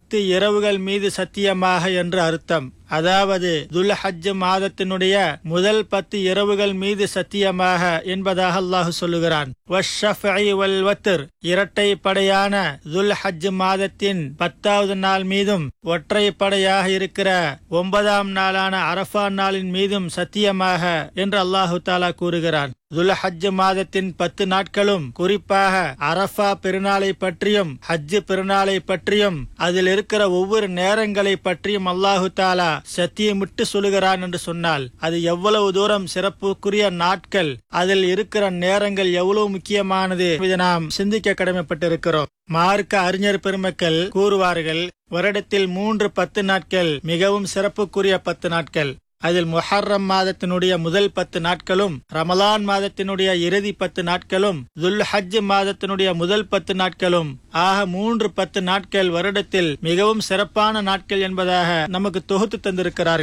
பத்து இரவுகள் மீது சத்தியமாக என்று அர்த்தம் அதாவது துல் ஹஜ் மாதத்தினுடைய முதல் பத்து இரவுகள் மீது சத்தியமாக என்பதாக அல்லாஹு சொல்லுகிறான் வஷ்ஷஃபஇ வல் வத்ர் இரட்டை படையான துல் ஹஜ் மாதத்தின் பத்தாவது நாள் மீதும் ஒற்றை படையாக இருக்கிற ஒன்பதாம் நாளான அரஃபா நாளின் மீதும் சத்தியமாக என்று அல்லாஹு தாலா கூறுகிறான் துல் ஹஜ் மாதத்தின் பத்து நாட்களும் குறிப்பாக அரஃபா பெருநாளை பற்றியும் ஹஜ் பெருநாளை பற்றியும் அதில் இருக்கிற ஒவ்வொரு நேரங்களை பற்றியும் அல்லாஹு தாலா சத்தியமிட்டு சொல்லுகிறான் என்று சொன்னால் அது எவ்வளவு தூரம் சிறப்புக்குரிய நாட்கள் அதில் இருக்கிற நேரங்கள் எவ்வளவு முக்கியமானது இதை நாம் சிந்திக்க கடமைப்பட்டிருக்கிறோம் மார்க்க அறிஞர் பெருமக்கள் கூறுவார்கள் வருடத்தில் மூன்று பத்து நாட்கள் மிகவும் சிறப்புக்குரிய பத்து நாட்கள் அதில் முஹர்ரம் மாதத்தினுடைய முதல் பத்து நாட்களும் ரமலான் மாதத்தினுடைய இறுதி பத்து நாட்களும் துல் ஹஜ் மாதத்தினுடைய முதல் பத்து நாட்களும் ஆக மூன்று பத்து நாட்கள் வருடத்தில் மிகவும் சிறப்பான நாட்கள் என்பதாக நமக்கு தொகுத்து தந்திருக்கிறார்கள்